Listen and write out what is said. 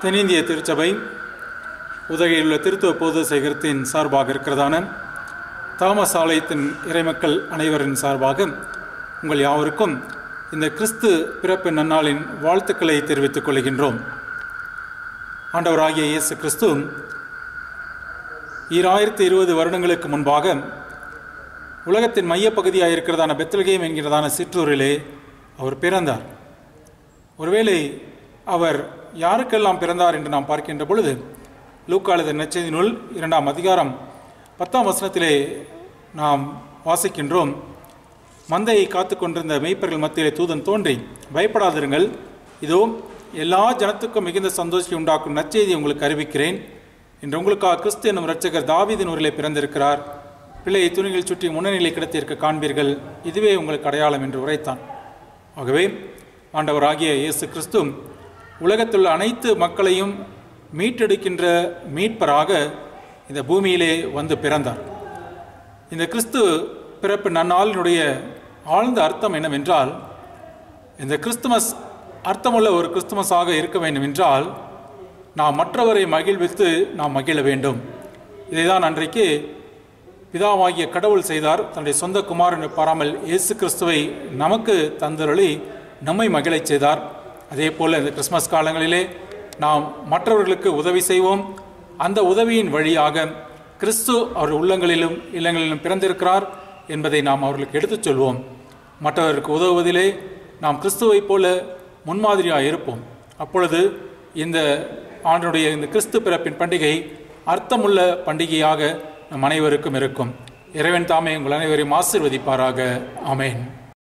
தென்னிந்திய திருச்சபை உதகையில் உள்ள திருத்துவ பொது சேகரத்தின் சார்பாக இருக்கிறதான தாமஸ் ஆலயத்தின் இறைமக்கள் அனைவரின் சார்பாக உங்கள் யாவருக்கும் இந்த கிறிஸ்து பிறப்பு நன்னாளின் வாழ்த்துக்களை தெரிவித்துக் கொள்கின்றோம் ஆண்டவராகிய இயேசு கிறிஸ்து ஈராயிரத்தி இருபது வருடங்களுக்கு முன்பாக உலகத்தின் மையப்பகுதியாக இருக்கிறதான பெத்லகேம் என்கிறதான சிற்றூரிலே அவர் பிறந்தார் ஒருவேளை அவர் யாருக்கெல்லாம் பிறந்தார் என்று நாம் பார்க்கின்ற பொழுது லூக்காளது நச்செய்தி நூல் இரண்டாம் அதிகாரம் பத்தாம் வசனத்திலே நாம் வாசிக்கின்றோம் மந்தையை காத்து கொண்டிருந்த மெய்ப்பர்கள் மத்தியிலே தூதன் தோன்றி பயப்படாதிருங்கள் இதோ எல்லா ஜனத்துக்கும் மிகுந்த சந்தோஷத்தை உண்டாக்கும் நற்செய்தி உங்களுக்கு அறிவிக்கிறேன் இன்று உங்களுக்காக கிறிஸ்து என்னும் இரட்சகர் தாவீதின் ஊரிலே பிறந்திருக்கிறார் பிள்ளையை துணிகள் சுற்றி முன்னணியிலே கிடத்தியிருக்க காண்பீர்கள் இதுவே உங்களுக்கு அடையாளம் என்று உரைத்தான் ஆகவே ஆண்டவராகிய இயேசு கிறிஸ்து உலகத்துள்ள அனைத்து மக்களையும் மீட்டெடுக்கின்ற மீட்பராக இந்த பூமியிலே வந்து பிறந்தார் இந்த கிறிஸ்து பிறப்பு நன்னாளினுடைய ஆழ்ந்த அர்த்தம் என்னவென்றால் இந்த கிறிஸ்துமஸ் அர்த்தமுள்ள ஒரு கிறிஸ்துமஸாக இருக்க வேண்டும் என்றால் நாம் மற்றவரை மகிழ்வித்து நாம் மகிழ வேண்டும் இதைதான் அன்றைக்கு பிதாவாகிய கடவுள் செய்தார் தன்னுடைய சொந்த குமாரன் பாராமல் இயேசு கிறிஸ்துவை நமக்கு தந்தருளி நம்மை மகிழச் செய்தார் அதே போல் இந்த கிறிஸ்மஸ் காலங்களிலே நாம் மற்றவர்களுக்கு உதவி செய்வோம் அந்த உதவியின் வழியாக கிறிஸ்து அவர் உள்ளங்களிலும் இல்லங்களிலும் பிறந்திருக்கிறார் என்பதை நாம் அவர்களுக்கு எடுத்துச் சொல்வோம் மற்றவருக்கு உதவுவதிலே நாம் கிறிஸ்துவைப் போல முன்மாதிரியாக இருப்போம் அப்பொழுது இந்த ஆண்டுடைய இந்த கிறிஸ்து பிறப்பின் பண்டிகை அர்த்தமுள்ள பண்டிகையாக நம் அனைவருக்கும் இருக்கும் இறைவன் தாமே உங்கள் அனைவரையும் ஆசிர்வதிப்பாராக ஆமேன்